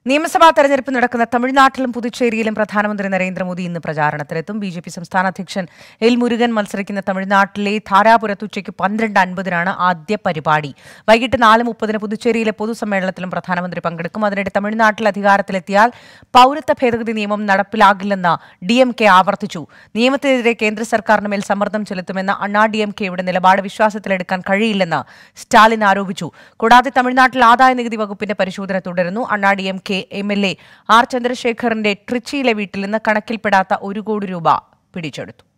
നിയമസഭാ തെരഞ്ഞെടുപ്പ് നടക്കുന്ന തമിഴ്നാട്ടിലും പുതുച്ചേരിയിലും പ്രധാനമന്ത്രി നരേന്ദ്രമോദി ഇന്ന് പ്രചാരണത്തിലെത്തും ബി ജെ പി സംസ്ഥാന അധ്യക്ഷൻ എൽ മുരുകൻ മത്സരിക്കുന്ന തമിഴ്നാട്ടിലെ ധാരാപുരത്ത് ഉച്ചയ്ക്ക് പന്ത്രണ്ട് അൻപതിനാണ് ആദ്യ പരിപാടി വൈകിട്ട് നാല് മുപ്പതിന് പുതുച്ചേരിയിലെ പൊതുസമ്മേളനത്തിലും പ്രധാനമന്ത്രി പങ്കെടുക്കും അതിനിടെ തമിഴ്നാട്ടിൽ അധികാരത്തിലെത്തിയാൽ പൌരത്വ ഭേദഗതി നിയമം നടപ്പിലാകില്ലെന്ന് ഡി എം കെ ആവർത്തിച്ചു നിയമത്തിനെതിരെ കേന്ദ്ര സർക്കാരിന് മേൽ സമ്മർദ്ദം ചെലുത്തുമെന്ന അണ്ണാ ഡി എം കെയുടെ നിലപാട് വിശ്വാസത്തിലെടുക്കാൻ കഴിയില്ലെന്ന് സ്റ്റാലിൻ ആരോപിച്ചു കൂടാതെ തമിഴ്നാട്ടിൽ ആദായ നികുതി വകുപ്പിന്റെ പരിശോധന തുടരുന്നു Anna D M K M L A R ചന്ദ്രശേഖറിന്റെ ട്രിച്ചിയിലെ വീട്ടിൽ നിന്ന് കണക്കിൽപ്പെടാത്ത ഒരു കോടി രൂപ പിടിച്ചെടുത്തു